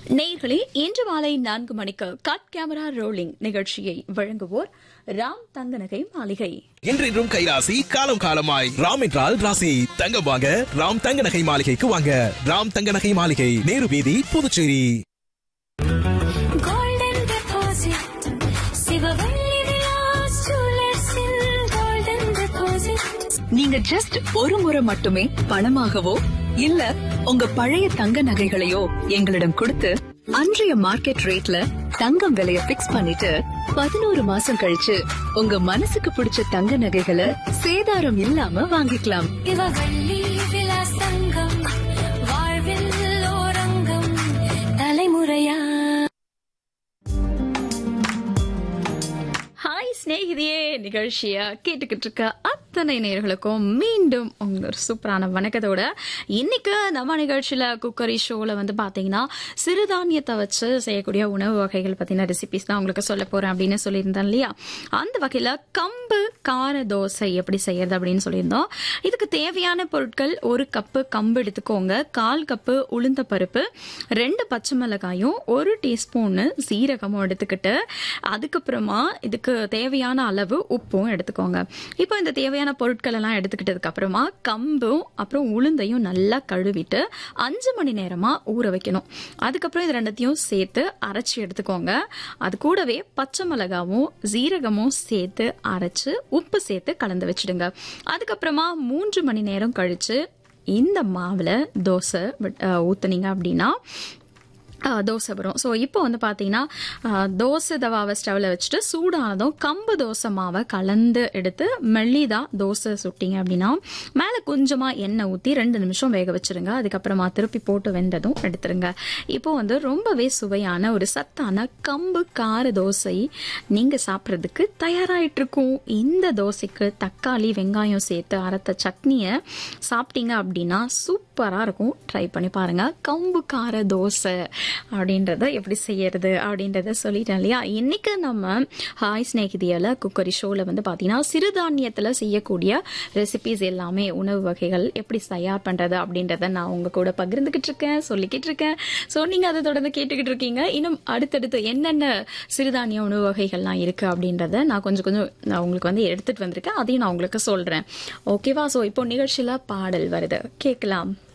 நேயர்களே இன்று மாலை நான்கு மணிக்கு கட் கேமரா ரோலிங் நிகழ்ச்சியை வழங்குவோர் ராம் தங்கநகை மாளிகை என்றென்றும் கைராசி காலம் காலமாய் ராம் என்றால் ராசி தங்கம் வாங்க ராம் தங்க நகை மாளிகைக்கு வாங்க ராம் தங்க நகை மாளிகை நேரு வீதி புதுச்சேரி golden deposit சிவவள்ளி விலாஸ் ஜுவல்லர்ஸில் golden deposit நீங்க ஜஸ்ட் ஒரு முறை மட்டுமே பணமாகவோ இல்ல உங்க பழைய தங்க நகைகளையோ எங்களிடம் கொடுத்து அன்றைய மார்க்கெட் ரேட்ல தங்கம் விலைய பிக்ஸ் பண்ணிட்டு பதினோரு மாசம் கழிச்சு உங்க மனசுக்கு பிடிச்ச தங்க நகைகளை சேதாரம் இல்லாம வாங்கிக்கலாம் சிவவள்ளி விலாஸ் தங்கம் வாழ்வில் ஓரங்கம் தலைமுறையா ஹாய் சிநேகிதியே நிகழ்ச்சியை கேட்டுக்கிட்டு இருக்க அத்தனை நேயர்களுக்கும் மீண்டும் உங்க ஒரு சூப்பரான வணக்கத்தோட இன்னைக்கு நம்ம நிகழ்ச்சியில குக்கரி ஷோல வந்து பாத்தீங்கன்னா சிறுதானியத்தை வச்சு செய்யக்கூடிய உணவு வகைகள் பத்தின ரெசிபிஸ் தான் உங்களுக்கு சொல்ல போறேன் அப்படின்னு சொல்லியிருந்தேன் இல்லையா அந்த வகையில கம்பு கார தோசை எப்படி செய்யறது அப்படின்னு சொல்லியிருந்தோம் இதுக்கு தேவையான பொருட்கள் ஒரு கப்பு கம்பு எடுத்துக்கோங்க கால் கப்பு உளுந்த பருப்பு ரெண்டு பச்சை மிளகாயும் ஒரு டீஸ்பூனு சீரகமும் எடுத்துக்கிட்டு அதுக்கப்புறமா இதுக்கு தேவையான அளவு உப்பும் எடுத்துக்கோங்க இப்போ இந்த தேவையான பொருட்கள் எல்லாம் எடுத்துக்கிட்டதுக்கு அப்புறமா கம்பும் அப்புறம் உளுந்தையும் நல்லா கழுவிட்டு அஞ்சு மணி நேரமா ஊற வைக்கணும் அதுக்கப்புறம் இது ரெண்டத்தையும் சேர்த்து அரைச்சி எடுத்துக்கோங்க அது கூடவே பச்சை மிளகாவும் சீரகமும் சேர்த்து அரைச்சு உப்பு சேர்த்து கலந்து வச்சிடுங்க அதுக்கப்புறமா மூன்று மணி நேரம் கழிச்சு இந்த மாவுல தோசை விட்- அஹ் ஊத்துனீங்க அப்படின்னா ஆ, தோசை வரும் ஸோ இப்போ வந்து பார்த்தீங்கன்னா ஆ, தோசை தவாவை ஸ்டவ்வில் வச்சுட்டு சூடானதும் கம்பு தோசை மாவை கலந்து எடுத்து மெல்லிதா தோசை சுட்டிங்க அப்படின்னா மேலே கொஞ்சமாக எண்ணெய் ஊற்றி ரெண்டு நிமிஷம் வேக வச்சிருங்க அதுக்கப்புறமா திருப்பி போட்டு வெந்ததும் எடுத்துருங்க இப்போ வந்து ரொம்பவே சுவையான ஒரு சத்தான கம்பு கார தோசை நீங்கள் சாப்பிட்றதுக்கு தயாராகிட்டு இருக்கும் இந்த தோசைக்கு தக்காளி வெங்காயம் சேர்த்து அரைத்த சட்னியை சாப்பிட்டீங்க அப்படின்னா சூப்பராக இருக்கும் ட்ரை பண்ணி பாருங்க கம்பு கார தோசை அப்படின்றத எப்படி செய்யறது அப்படின்றத சொல்லிட்டேன் இல்லையா இன்னைக்கு நம்ம ஹாய் ஸ்நேகிதியால குக்கரி ஷோல வந்து பார்த்தீங்கன்னா சிறுதானியத்தில் செய்யக்கூடிய ரெசிபிஸ் எல்லாமே உணவு வகைகள் எப்படி தயார் பண்றது அப்படின்றத நான் உங்க கூட பகிர்ந்துகிட்டு இருக்கேன் சொல்லிக்கிட்டு இருக்கேன் ஸோ நீங்க அதை தொடர்ந்து கேட்டுக்கிட்டு இருக்கீங்க இன்னும் அடுத்தடுத்து என்னென்ன சிறுதானிய உணவு வகைகள்லாம் இருக்கு அப்படின்றத நான் கொஞ்சம் கொஞ்சம் நான் உங்களுக்கு வந்து எடுத்துட்டு வந்திருக்கேன் அதையும் நான் உங்களுக்கு சொல்றேன் ஓகேவா ஸோ இப்போ நிகழ்ச்சியில பாடல் வருது கேட்கலாம்